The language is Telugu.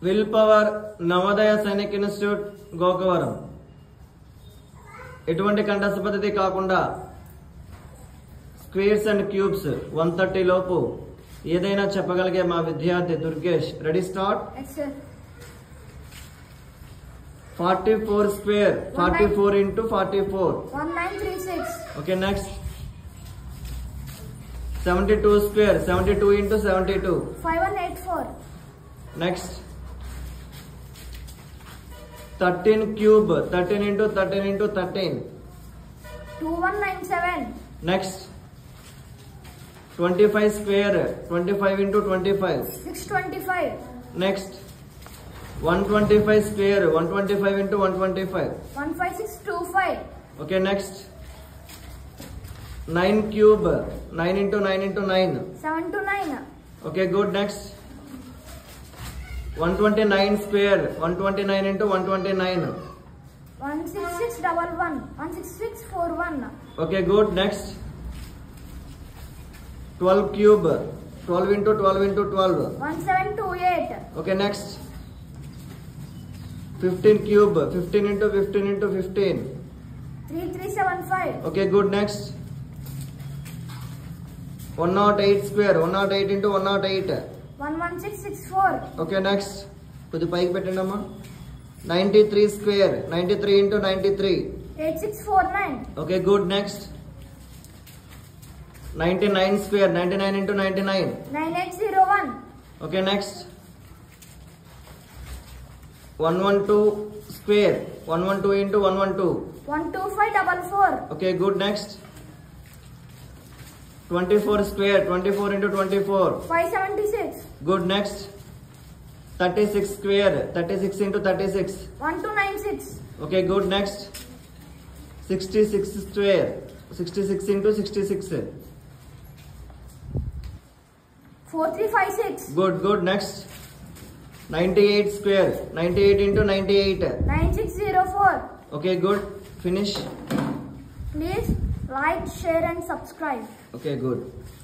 will power Navodaya Sainik institute Gokavaram ఎటువంటి కంఠస్థ పద్ధతి కాకుండా squares and cubes one thirty లోపు ఏదైనా చెప్పగలిగే మా విద్యార్థి Durgesh ready start yes sir forty four square forty four into forty four one nine three six okay next seventy two square seventy two into seventy two five one eight four next thirteen cube thirteen into thirteen into thirteen two one nine seven next twenty five square twenty five into twenty five six twenty five next one twenty five square one twenty five into one twenty five one five six two five okay next nine cube nine into nine into nine seven two nine okay good next one twenty nine square one twenty nine into one twenty nine one six six double one one six six four one okay good next twelve cube twelve into twelve into twelve one seven two eight okay next fifteen cube fifteen into fifteen into fifteen three three seven five okay good next one nought eight square one nought eight into one nought eight one one six six four okay next కొద్ది పైకి పెట్టండి అమ్మా ninety three square ninety three into ninety three eight six four nine okay good next ninety nine square ninety nine into ninety nine nine eight zero one okay next one one two square one one two into one one two one two five double four okay good next twenty four square twenty four into twenty four five seventy six good next thirty six square thirty six into thirty six one two nine six okay good next sixty six square sixty six into sixty six four three five six good good next ninety eight square ninety eight into ninety eight nine six zero four okay good finish please like share and subscribe okay good